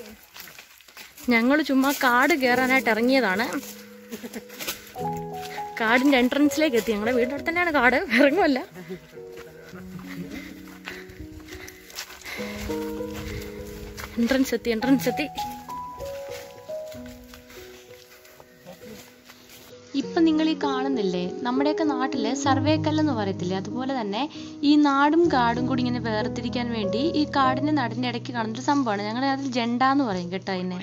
ഞങ്ങൾ ചുമ്മാ കാട് കയറാനായിട്ട് ഇറങ്ങിയതാണ് കാടിന്റെ എൻട്രൻസിലേക്ക് എത്തി ഞങ്ങളുടെ വീടിൻ്റെ അടുത്ത് തന്നെയാണ് കാട് ഇറങ്ങുമല്ല എൻട്രൻസ് എത്തി എൻട്രൻസ് എത്തി ഇപ്പൊ നിങ്ങൾ ഈ കാണുന്നില്ലേ നമ്മുടെയൊക്കെ നാട്ടില് സർവേ കല്ലെന്ന് പറയത്തില്ലേ അതുപോലെ തന്നെ ഈ നാടും കാടും കൂടി ഇങ്ങനെ വേർതിരിക്കാൻ വേണ്ടി ഈ കാടിന്റെ നടിന്റെ ഇടയ്ക്ക് കാണുന്നൊരു സംഭവമാണ് ഞങ്ങളുടെ അതിൽ ജണ്ട എന്ന് പറയും കേട്ടോ അതിനെ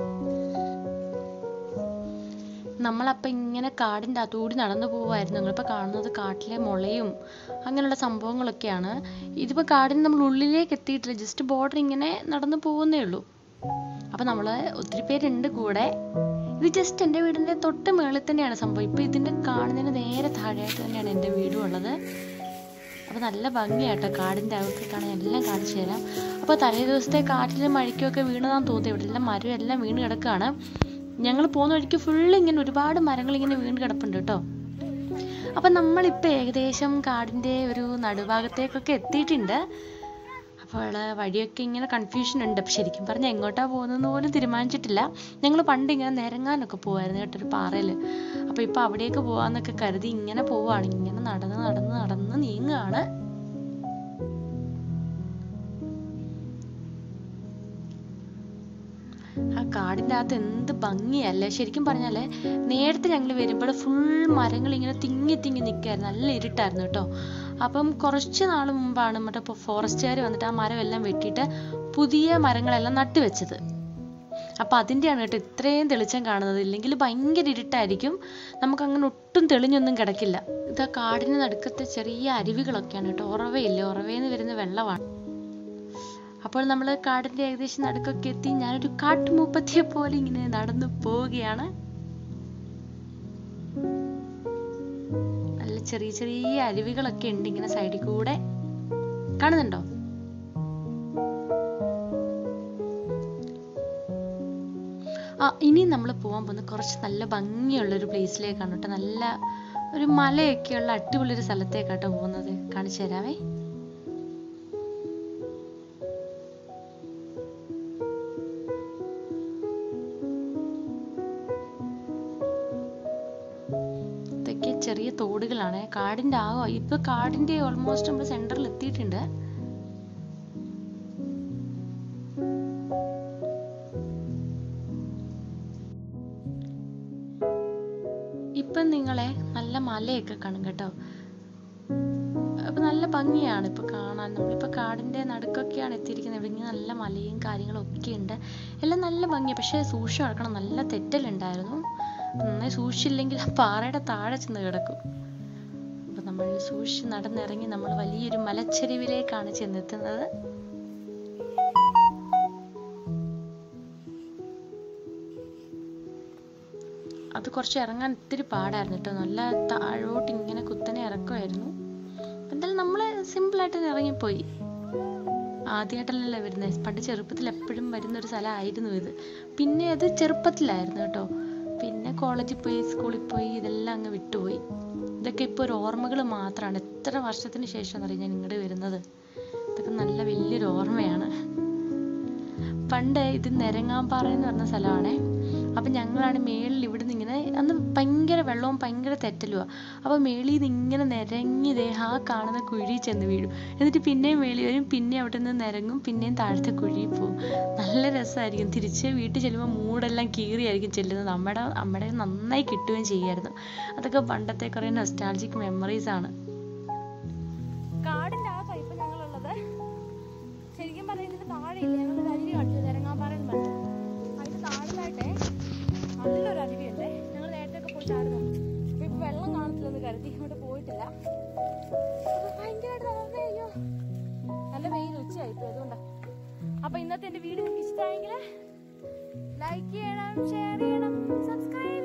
നമ്മളപ്പോ ഇങ്ങനെ കാടിന്റെ അതുകൂടി നടന്നു പോവായിരുന്നു നിങ്ങളിപ്പോ കാണുന്നത് കാട്ടിലെ മുളയും അങ്ങനെയുള്ള സംഭവങ്ങളൊക്കെയാണ് ഇതിപ്പോ കാടിന് നമ്മൾ ഉള്ളിലേക്ക് എത്തിയിട്ടില്ല ജസ്റ്റ് ബോർഡർ ഇങ്ങനെ നടന്നു പോകുന്നേ ഉള്ളൂ അപ്പൊ നമ്മള് ഒത്തിരി പേരുണ്ട് കൂടെ ഇത് ജസ്റ്റ് എൻ്റെ വീടിന്റെ തൊട്ട് മേളിൽ തന്നെയാണ് സംഭവം ഇപ്പൊ ഇതിന്റെ കാണുന്നതിന് നേരെ താഴെയായിട്ട് തന്നെയാണ് എൻ്റെ വീടും ഉള്ളത് അപ്പൊ നല്ല ഭംഗിയാട്ടോ കാടിന്റെ അകത്ത് കാണാൻ എല്ലാം കാണിച്ചു തരാം അപ്പൊ തലേ ദിവസത്തെ കാറ്റിലും മഴയ്ക്കൊക്കെ വീണതാന്ന് തോന്നി ഇവിടെ എല്ലാം മരം എല്ലാം വീണ് കിടക്കാണ് ഞങ്ങൾ പോകുന്ന വഴിക്ക് ഫുള്ള് ഇങ്ങനെ ഒരുപാട് മരങ്ങൾ ഇങ്ങനെ വീണ് കിടപ്പുണ്ട് കേട്ടോ അപ്പൊ നമ്മളിപ്പോ ഏകദേശം കാടിന്റെ ഒരു നടുഭാഗത്തേക്കൊക്കെ എത്തിയിട്ടുണ്ട് അപ്പോൾ വഴിയൊക്കെ ഇങ്ങനെ കൺഫ്യൂഷൻ ഉണ്ട് അപ്പൊ ശരിക്കും പറഞ്ഞാൽ എങ്ങോട്ടാ പോകുന്നതെന്ന് പോലും തീരുമാനിച്ചിട്ടില്ല ഞങ്ങൾ പണ്ട് ഇങ്ങനെ നിരങ്ങാനൊക്കെ പോവായിരുന്നു കേട്ടോ ഒരു പാറയിൽ അപ്പൊ ഇപ്പൊ അവിടേക്ക് പോവാന്നൊക്കെ കരുതി ഇങ്ങനെ പോവാണ് ഇങ്ങനെ നടന്ന് നടന്ന് നടന്ന് നീങ്ങുകയാണ് ആ കാടിന്റെ അകത്ത് എന്ത് ഭംഗിയല്ലേ ശരിക്കും പറഞ്ഞാല് നേരത്തെ ഞങ്ങൾ വരുമ്പോൾ ഫുൾ മരങ്ങൾ ഇങ്ങനെ തിങ്ങി തിങ്ങി നിൽക്കായിരുന്നു നല്ല ഇരുട്ടായിരുന്നു കേട്ടോ അപ്പം കുറച്ച് നാൾ മുമ്പാണ് മറ്റേ ഫോറസ്റ്റുകാർ വന്നിട്ട് ആ മരം എല്ലാം വെട്ടിയിട്ട് പുതിയ മരങ്ങളെല്ലാം നട്ടുവെച്ചത് അപ്പൊ അതിന്റെയാണ് കേട്ടോ ഇത്രയും തെളിച്ചം കാണുന്നത് ഇല്ലെങ്കിൽ ഭയങ്കര ഇരുട്ടായിരിക്കും നമുക്ക് അങ്ങനെ ഒട്ടും തെളിഞ്ഞൊന്നും കിടക്കില്ല ഇത് ആ കാടിന് നടുക്കത്തെ ചെറിയ അരുവികളൊക്കെയാണ് കേട്ടോ ഉറവയില്ലേ ഉറവയിൽ നിന്ന് വരുന്ന വെള്ളമാണ് അപ്പോൾ നമ്മൾ കാടിന്റെ ഏകദേശം നടുക്കൊക്കെ എത്തി ഞാനൊരു കാട്ടുമൂപ്പത്തിയെ പോലെ ഇങ്ങനെ നടന്നു പോവുകയാണ് നല്ല ചെറിയ ചെറിയ അരുവികളൊക്കെ ഉണ്ട് ഇങ്ങനെ സൈഡിൽ കൂടെ കാണുന്നുണ്ടോ ആ ഇനി നമ്മൾ പോകാൻ പോകുന്നത് കുറച്ച് നല്ല ഭംഗിയുള്ള ഒരു പ്ലേസിലേക്കാണ് കേട്ടോ നല്ല ഒരു മലയൊക്കെയുള്ള അടിപൊളി ഒരു സ്ഥലത്തേക്കാട്ടോ പോകുന്നത് കാണിച്ചു തരാവേ ഇതൊക്കെ ചെറിയ തോടുകളാണ് കാടിന്റെ ആകോ ഇപ്പൊ കാടിന്റെ ഓൾമോസ്റ്റ് നമ്മൾ സെന്ററിൽ എത്തിയിട്ടുണ്ട് ഇപ്പം നിങ്ങളെ നല്ല മലയൊക്കെ കാണും കേട്ടോ അപ്പൊ നല്ല ഭംഗിയാണ് ഇപ്പൊ കാണാൻ നമ്മളിപ്പോ കാടിന്റെ നടുക്കൊക്കെയാണ് എത്തിയിരിക്കുന്നത് ഇവിടെ ഇങ്ങനെ നല്ല മലയും കാര്യങ്ങളും ഒക്കെ ഉണ്ട് എല്ലാം നല്ല ഭംഗിയാണ് പക്ഷെ സൂക്ഷിച്ച് നടക്കണം നല്ല തെറ്റലുണ്ടായിരുന്നു നന്നായി സൂക്ഷിച്ചില്ലെങ്കിൽ ആ പാറയുടെ താഴെ ചെന്ന് കിടക്കും അപ്പൊ നമ്മൾ സൂക്ഷിച്ച് നടന്നിറങ്ങി നമ്മൾ വലിയൊരു മലച്ചെരിവിലേക്കാണ് ചെന്നെത്തുന്നത് അത് കുറച്ച് ഇറങ്ങാൻ ഇത്തിരി പാടായിരുന്നു കേട്ടോ നല്ല താഴോട്ട് ഇങ്ങനെ കുത്തനെ ഇറക്കമായിരുന്നു എന്തായാലും നമ്മള് സിമ്പിൾ ആയിട്ട് തന്നെ ഇറങ്ങിപ്പോയി ആദ്യമായിട്ടല്ലല്ലോ വരുന്നത് പണ്ട് ചെറുപ്പത്തിൽ എപ്പോഴും വരുന്ന ഒരു സ്ഥലമായിരുന്നു ഇത് പിന്നെ അത് ചെറുപ്പത്തിലായിരുന്നു കേട്ടോ പിന്നെ കോളേജിൽ പോയി സ്കൂളിൽ പോയി ഇതെല്ലാം അങ്ങ് വിട്ടുപോയി ഇതൊക്കെ ഇപ്പോൾ ഒരു ഓർമ്മകൾ മാത്രമാണ് എത്ര വർഷത്തിന് ശേഷം അറിയാം ഞാൻ ഇങ്ങോട്ട് വരുന്നത് ഇതൊക്കെ നല്ല വലിയൊരു ഓർമ്മയാണ് പണ്ട് ഇത് നെരങ്ങാമ്പാറ എന്ന് പറഞ്ഞ സ്ഥലമാണേ അപ്പൊ ഞങ്ങളാണ് മേളിൽ ഇവിടുന്ന് ഇങ്ങനെ അന്ന് ഭയങ്കര വെള്ളവും ഭയങ്കര തെറ്റലുവാ അപ്പൊ മേളിൽ നിന്ന് ഇങ്ങനെ നിരങ്ങി ദേ ആ കാണുന്ന കുഴി ചെന്ന് വീഴും എന്നിട്ട് പിന്നെയും മേളിൽ വരും പിന്നെ അവിടെ നിന്ന് നിരങ്ങും പിന്നെയും താഴത്തെ കുഴിയിൽ പോകും നല്ല രസമായിരിക്കും തിരിച്ച് വീട്ടിൽ ചെല്ലുമ്പോൾ മൂടെല്ലാം കീറിയായിരിക്കും ചെല്ലുന്നത് നമ്മുടെ നമ്മുടെ നന്നായി കിട്ടുകയും ചെയ്യായിരുന്നു അതൊക്കെ പണ്ടത്തെ കുറെ നൊസ്റ്റാൾജിക് മെമ്മറീസ് ആണ് കാടിന്റെ ആ ഇപ്പൊ ഞങ്ങളുള്ളത് ശരിക്കും പറയുന്നത് താഴെയില്ല ഞങ്ങൾ അരുവി കാണിച്ചത് ഇറങ്ങാപ്പാറെന്ന് പറഞ്ഞു അതിന്റെ താഴിലായിട്ടെ നല്ലൊരു അരുവിയുണ്ട് ഞങ്ങൾ നേരത്തെ ഒക്കെ പോയി ചാടുന്നു അപ്പൊ ഇപ്പൊ വെള്ളം കാണത്തില്ലെന്ന് കരുതി ഇങ്ങോട്ട് പോയിട്ടില്ല അപ്പൊ ഭയങ്കരമായിട്ട് തളർന്നേ അയ്യോ നല്ല വെയിൽ ഉച്ചയായി ഇപ്പൊ അതുകൊണ്ടാ അപ്പൊ ഇന്നത്തെ എന്റെ വീഡിയോ നിങ്ങൾക്ക് ഇഷ്ടമായെങ്കിൽ ലൈക്ക് ചെയ്യണം ഷെയർ ചെയ്യണം സബ്സ്ക്രൈബ്